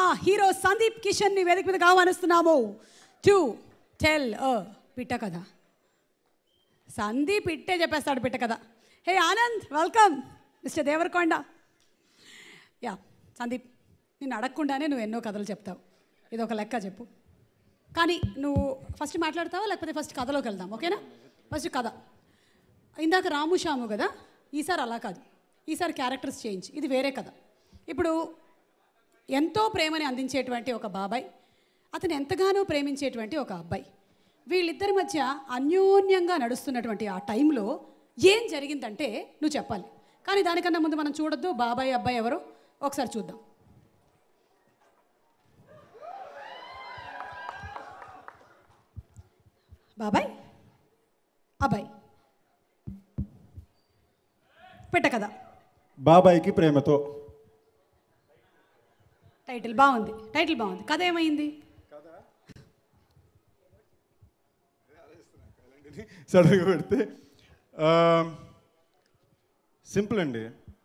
Hero Sandeep Kishan ని వేదిక మీద ఆహ్వానిస్తున్నాము టు టెల్ అ పిట్ట కథ సందీప్ ఇట్టే చెప్పేస్తాడు పిట్ట కథ hey Anand welcome mister Deverakonda yeah Sandeep నిన్ను అడగకుండానే నువ్వు ఎన్నో కథలు చెప్తావు ఇది ఒక లెక్క చెప్పు కానీ నువ్వు ఫస్ట్ మాట్లాడతావా లేకపోతే ఫస్ట్ కథలోకి వెళ్దాం ఓకేనా ఫస్ట్ కథ ఇందాక రాము షాము కదా ఈసారి అలా కాదు ఈసారి క్యారెక్టర్స్ చేంజ్ ఇది వేరే కథ ఇప్పుడు ఎంతో ప్రేమని అందించేటువంటి ఒక బాబాయ్ అతను ఎంతగానో ప్రేమించేటువంటి ఒక అబ్బాయి వీళ్ళిద్దరి మధ్య అన్యోన్యంగా నడుస్తున్నటువంటి ఆ టైంలో ఏం జరిగిందంటే నువ్వు చెప్పాలి కానీ దానికన్నా ముందు మనం చూడొద్దు బాబాయ్ అబ్బాయి ఎవరో ఒకసారి చూద్దాం బాబాయ్ అబ్బాయి పెట్ట కదా బాబాయ్కి ప్రేమతో టైటిల్ బాగుంది టైటిల్ బాగుంది కథ ఏమైంది సడన్గా పెడితే సింపుల్ అండి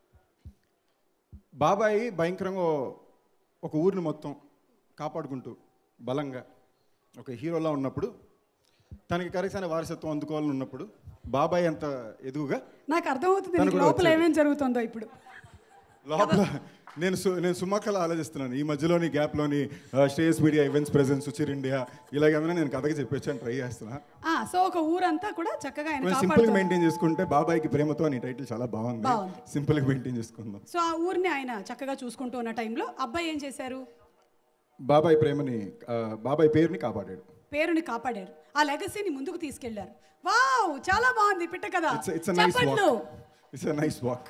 బాబాయ్ భయంకరంగా ఒక ఊరిని మొత్తం కాపాడుకుంటూ బలంగా ఒక హీరోలా ఉన్నప్పుడు తనకి కరెక్ట్ వారసత్వం అందుకోవాలని ఉన్నప్పుడు బాబాయ్ అంత ఎదుగుగా నాకు అర్థమవుతుంది తను నీకు కూడా లోపల వచ్చాడు. ఏమేం జరుగుతుందో ఇప్పుడు లోపల నేను సు నేను సుమక్కలా ఆలోచిస్తున్నాను ఈ మధ్యలోని గ్యాప్లోని stage media events presence Suchir India ఇలాగేమైనా నేను కథకి చెప్పొచ్చాను ట్రై చేస్తున్నా ఆ, సో ఒక ఊరంతా కూడా చక్కగా ఆయన కొంచెం సింపుల్గా కాపాడుతుంది మెయింటైన్ చేసుకుంటే బాబాయ్కి ప్రేమతో అని టైటిల్ చాలా బాగుంది బాగుంది. సింపుల్గా మెయింటైన్ చేసుకుందాం సో ఆ ఊరిని ఆయన చక్కగా చూసుకుంటూ ఉన్న టైంలో అబ్బాయి ఏం చేశారు బాబాయ్ ప్రేమని ఆ, బాబాయ్ పేరుని కాపాడాడు పేరుని కాపాడారు ఆ లెగసీని ముందుకు తీసుకెళ్లారు వావ్ చాలా బాగుంది పిట్ట కదా ఇట్స్ ఇట్స్ నైస్ చప్పట్లు వాక్ ఇట్స్ నైస్ వాక్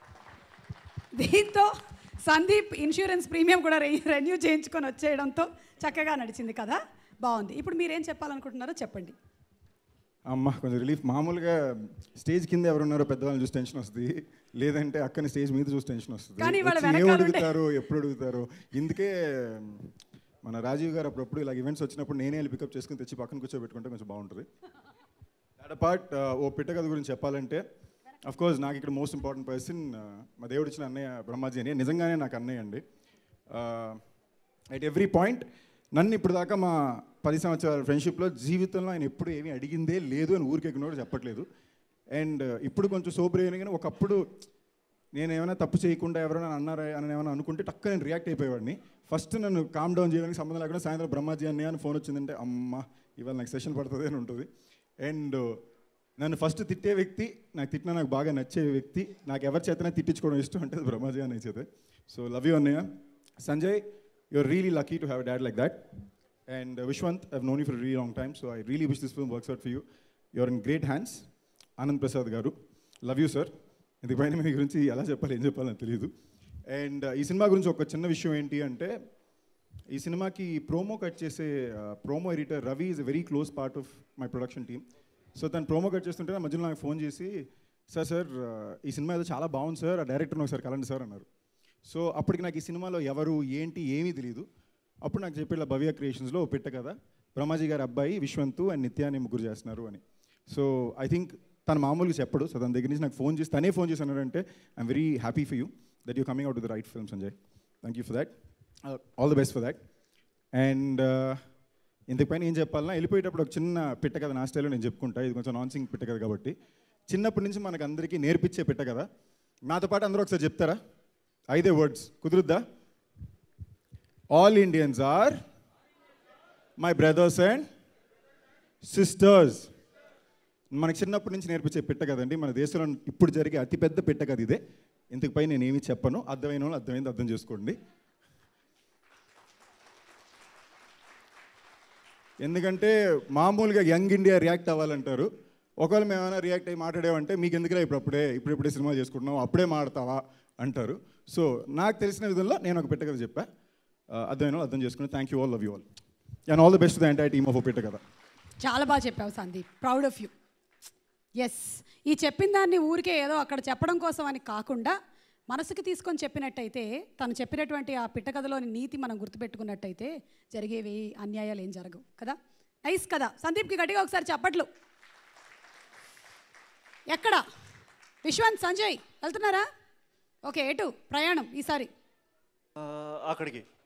దీంతో సందీప్ ఇన్సూరెన్స్ ప్రీమియం కూడా రెన్యూ చేయించుకొని వచ్చేయడంతో చక్కగా నడిచింది కదా బాగుంది ఇప్పుడు మీరేం చెప్పాలనుకుంటున్నారో చెప్పండి అమ్మ కొంచెం రిలీఫ్ మామూలుగా స్టేజ్ కింద ఎవరున్నారో పెద్దవాళ్ళని చూసి టెన్షన్ వస్తుంది లేదంటే అక్కని స్టేజ్ మీద చూసి టెన్షన్ వస్తుంది కానీ వాళ్ళ వచ్చి ఏం వెనకాల ఉండే- అడుగుతారు ఎప్పుడు అడుగుతారు ఇందుకే మన రాజీవ్ గారు అప్పుడప్పుడు ఇలా ఈవెంట్స్ వచ్చినప్పుడు నేనే వెళ్ళి పికప్ చేసుకుని తెచ్చి పక్కన కూర్చోబెట్టుకుంటే కొంచెం బాగుంటుంది దాట్ పార్ట్ ఓ పిట్టకథ గురించి చెప్పాలంటే అఫ్ కోర్స్ నాకు ఇక్కడ మోస్ట్ ఇంపార్టెంట్ పర్సన్ మా దేవుడు ఇచ్చిన అన్నయ్య బ్రహ్మాజీ అని నిజంగానే నాకు అన్నయ్య అండి అట్ ఎవ్రీ పాయింట్ నన్ను ఇప్పుడు దాకా మా పది సంవత్సరాల ఫ్రెండ్షిప్లో జీవితంలో ఆయన ఎప్పుడు ఏమీ అడిగిందే లేదు అని ఊరికే కూడా చెప్పట్లేదు అండ్ ఇప్పుడు కొంచెం సోబర్ అయిన కానీ ఒకప్పుడు నేను ఏమైనా తప్పు చేయకుండా ఎవరైనా అన్నారా అని ఏమైనా అనుకుంటే టక్క నేను రియాక్ట్ అయిపోయేవాడిని ఫస్ట్ నన్ను కామ్ డౌన్ చేయడానికి సంబంధం లేకుండా సాయంత్రం బ్రహ్మాజీ అన్నయ్య అని ఫోన్ వచ్చిందంటే అమ్మ ఇవాళ నాకు సెషన్ పడుతుంది అని ఉంటుంది అండ్ నన్ను ఫస్ట్ తిట్టే వ్యక్తి నాకు తిట్టినా నాకు బాగా నచ్చే వ్యక్తి నాకు ఎవరి చేతనే తిట్టించుకోవడం ఇష్టం అంటే అది బ్రహ్మాజీ అన్నయ్య చేతే సో లవ్ యూ అన్నయ్య Sanjay you're really lucky to have dad like that and Vishwanth I've known you for a long time so I really wish this film works out for you you're in great hands Anand Prasad garu love you sir ఇంతపైన మీ గురించి ఎలా చెప్పాలి ఏం చెప్పాలో నాకు తెలియదు and ఈ సినిమా గురించి ఒక చిన్న విషయం ఏంటి అంటే ఈ సినిమాకి ప్రోమో కట్ చేసే promo editor Ravi is a very close part of my production team so తను ప్రోమో కట్ చేస్తుంటే నా మధ్యలో నాకు ఫోన్ చేసి సార్ సార్ ఈ సినిమా ఏదో చాలా బాగుంది సార్ ఆ డైరెక్టర్ని ఒకసారి కలండి సార్ అన్నారు సో అప్పటికి నాకు ఈ సినిమాలో ఎవరు ఏంటి ఏమీ తెలియదు అప్పుడు నాకు చెప్పేలా భవ్య క్రియేషన్స్లో ఓ పెట్ట కదా బ్రహ్మాజీ గారి అబ్బాయి విశ్వంతు అండ్ నిత్యాన్ని ముగ్గురు చేస్తున్నారు అని సో ఐ థింక్ తను మామూలుగా చెప్పడు సో తన దగ్గర నుంచి నాకు ఫోన్ చేసి తనే ఫోన్ చేసి అన్నాడంటే I'm very happy for you that you coming out the right film Sanjay thank you for that all the best for that and ఇంతకుపైన ఏం చెప్పాలన్నా వెళ్ళిపోయేటప్పుడు ఒక చిన్న పిట్ట కథ నా స్టైల్లో నేను చెప్పుకుంటా ఇది కొంచెం నాన్ సింగ్ పిట్ట కథ కాబట్టి చిన్నప్పటి నుంచి మనకు అందరికీ నేర్పించే పిట్ట కదా నాతో పాటు అందరూ ఒకసారి చెప్తారా ఐదే వర్డ్స్ కుదురుద్దా all Indians are my brothers and sisters మనకి చిన్నప్పటి నుంచి నేర్పించే పిట్ట కదండి మన దేశంలో ఇప్పుడు జరిగే అతిపెద్ద పిట్ట కథ ఇదే ఇంతకుపై నేను ఏమీ చెప్పను అర్థమైన వాళ్ళు అర్థమైంది అర్థం చేసుకోండి ఎందుకంటే మామూలుగా యంగ్ ఇండియా రియాక్ట్ అవ్వాలంటారు ఒకవేళ మేము ఏమైనా రియాక్ట్ అయ్యి మాట్లాడేవంటే మీకు ఎందుకురా ఇప్పుడు అప్పుడే ఇప్పుడు ఇప్పుడే సినిమా చేసుకుంటున్నావు అప్పుడే మాడతావా అంటారు సో నాకు తెలిసిన విధంలో నేను ఒక పెట్ట కథ చెప్పా ఆ, అర్థమైన వాళ్ళు అర్థం చేసుకుని thank you all love you all and all the best the entire team of పెట్ట కథ చాలా బాగా చెప్పావు Sandeep proud of you yes ఈ చెప్పిన దాన్ని ఊరికే ఏదో అక్కడ చెప్పడం కోసం అని కాకుండా మనసుకి తీసుకొని చెప్పినట్టయితే తను చెప్పినటువంటి ఆ పిట్టకథలోని నీతి మనం గుర్తుపెట్టుకున్నట్టయితే జరిగేవి అన్యాయాలు ఏం జరగవు కదా నైస్ కదా సందీప్కి గట్టిగా ఒకసారి చెప్పట్లు ఎక్కడ విశ్వంత్ సంజయ్ వెళ్తున్నారా ఓకే ఎటు ప్రయాణం ఈసారి ఆ, అక్కడికి